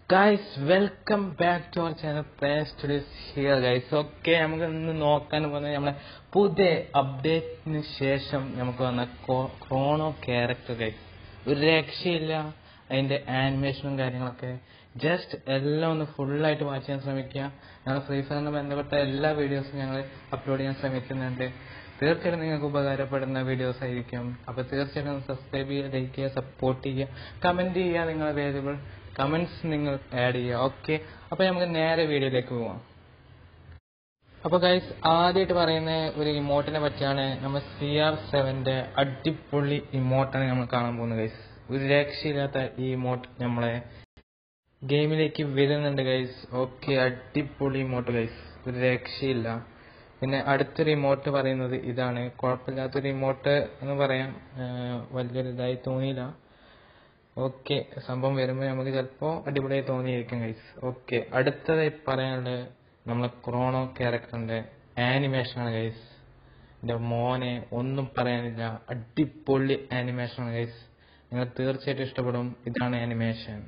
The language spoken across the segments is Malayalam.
guys welcome back to our channel Play Studios here guys okay നമുക്ക് ഇന്ന് നോക്കാൻ പോകുന്നത് നമ്മളെ പുതിയ അപ്ഡേറ്റിന് ശേഷം നമുക്ക് വന്ന ക്രോണോ ക്യാരക്ടർ ഗൈസ് ഒരു രക്ഷയില്ല അതിന്റെ ആനിമേഷനും കാര്യങ്ങളൊക്കെ ജസ്റ്റ് എല്ലാം ഒന്ന് ഫുള്ളായിട്ട് വാച്ച് ചെയ്യാൻ ശ്രമിക്കുക ഞങ്ങൾ ഫ്രീ ഫയറിന് ബന്ധപ്പെട്ട എല്ലാ വീഡിയോസും ഞങ്ങൾ അപ്ലോഡ് ചെയ്യാൻ ശ്രമിക്കുന്നുണ്ട് തീർച്ചയായിട്ടും നിങ്ങൾക്ക് ഉപകാരപ്പെടുന്ന വീഡിയോസ് ആയിരിക്കും അപ്പൊ തീർച്ചയായിട്ടും സബ്സ്ക്രൈബ് ചെയ്യുക ലൈക്ക് ചെയ്യുക സപ്പോർട്ട് ചെയ്യുക കമന്റ് ചെയ്യുക നിങ്ങളുടെ വേരിയബിൾ കമന്റ്സ് നിങ്ങൾ ആഡ് ചെയ്യുക ഓക്കെ അപ്പൊ നമുക്ക് നേരെ വീഡിയോയിലേക്ക് പോവാം അപ്പൊ ഗൈസ് ആദ്യമായിട്ട് പറയുന്ന ഒരു ഇമോട്ടിനെ പറ്റിയാണ് നമ്മൾ സി ആർ സെവന്റെ അടിപൊളി ഇമോട്ടാണ് നമ്മൾ കാണാൻ പോകുന്നത് ഗൈസ് ഒരു രക്ഷയില്ലാത്ത ഈ ഇമോട്ട് നമ്മളെ ഗെയിമിലേക്ക് വരുന്നുണ്ട് ഗൈസ് ഓക്കെ അടിപൊളി ഇമോട്ട് ഗൈസ് ഒരു രക്ഷയില്ല പിന്നെ അടുത്ത റിമോട്ട് പറയുന്നത് ഇതാണ് കുഴപ്പമില്ലാത്ത റിമോട്ട് എന്ന് പറയാം ഏഹ് വലിയൊരു ഇതായി തോന്നിയില്ല ഓക്കെ സംഭവം വരുമ്പോൾ നമുക്ക് ചിലപ്പോൾ അടിപൊളിയായി തോന്നിയിരിക്കും ഗൈസ് ഓക്കെ അടുത്തതായി പറയാനുള്ളത് നമ്മളെ ക്രോണോ ക്യാരക്ടറിന്റെ ആനിമേഷൻ ആണ് ഗൈസ് എന്റെ മോനെ ഒന്നും പറയാനില്ല അടിപൊളി ആനിമേഷൻ ആണ് ഗൈസ് നിങ്ങൾ തീർച്ചയായിട്ടും ഇഷ്ടപ്പെടും ഇതാണ് ആനിമേഷൻ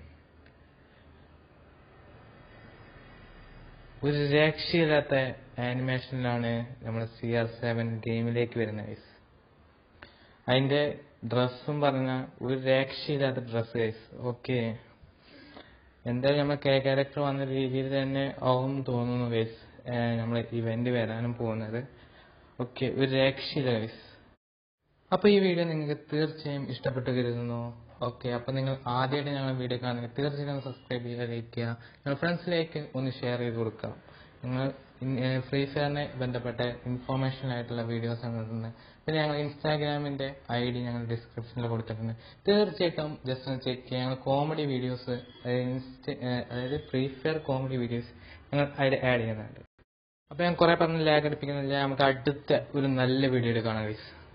ഒരു രക്ഷയില്ലാത്ത ആനിമേഷനിലാണ് നമ്മൾ സി ആർ സെവൻ ഗെയിമിലേക്ക് വരുന്നത് ഗൈസ് അതിന്റെ ഡ്രസ്സും പറഞ്ഞ ഒരു രക്ഷയില്ലാത്ത ഡ്രസ് ഗൈസ് ഓക്കെ എന്തായാലും നമ്മൾ കെ ക്യാരക്ടർ വന്ന രീതിയിൽ തന്നെ ആവും തോന്നുന്നു ഗൈസ് നമ്മൾ ഇവന്റ് വരാനും പോകുന്നത് ഓക്കെ ഒരു രക്ഷയില്ല ഗൈസ് അപ്പൊ ഈ വീഡിയോ നിങ്ങൾക്ക് തീർച്ചയായും ഇഷ്ടപ്പെട്ടു കരുതുന്നു ഓക്കെ അപ്പൊ നിങ്ങൾ ആദ്യമായിട്ട് ഞങ്ങൾ വീഡിയോ കാണുന്നത് തീർച്ചയായും സബ്സ്ക്രൈബ് ചെയ്യുക ലൈക്ക് ചെയ്യുക നിങ്ങൾ ഫ്രണ്ട്സിലേക്ക് ഒന്ന് ഷെയർ ചെയ്ത് കൊടുക്കുക നിങ്ങൾ ഫ്രീ ഫയറിനെ ബന്ധപ്പെട്ട ഇൻഫോർമേഷൻ ആയിട്ടുള്ള വീഡിയോസ് ആണ് ഇടുന്നത് പിന്നെ ഞങ്ങൾ ഇൻസ്റ്റാഗ്രാമിന്റെ ഐ ഡി ഞങ്ങൾ ഡിസ്ക്രിപ്ഷനിൽ കൊടുത്തിട്ടുണ്ട് തീർച്ചയായിട്ടും ജസ്റ്റ് ഒന്ന് ചെക്ക് ചെയ്യുക ഞങ്ങൾ കോമഡി വീഡിയോസ് അതായത് ഫ്രീ ഫയർ കോമഡി വീഡിയോസ് ഞങ്ങൾ അതിൽ ആഡ് ചെയ്യുന്നുണ്ട് അപ്പൊ ഞാൻ കുറെ പറഞ്ഞ് ലാഗ് അടിപ്പിക്കുന്നില്ല നമുക്ക് അടുത്ത ഒരു നല്ല വീഡിയോ കാണാം ഗൈസ്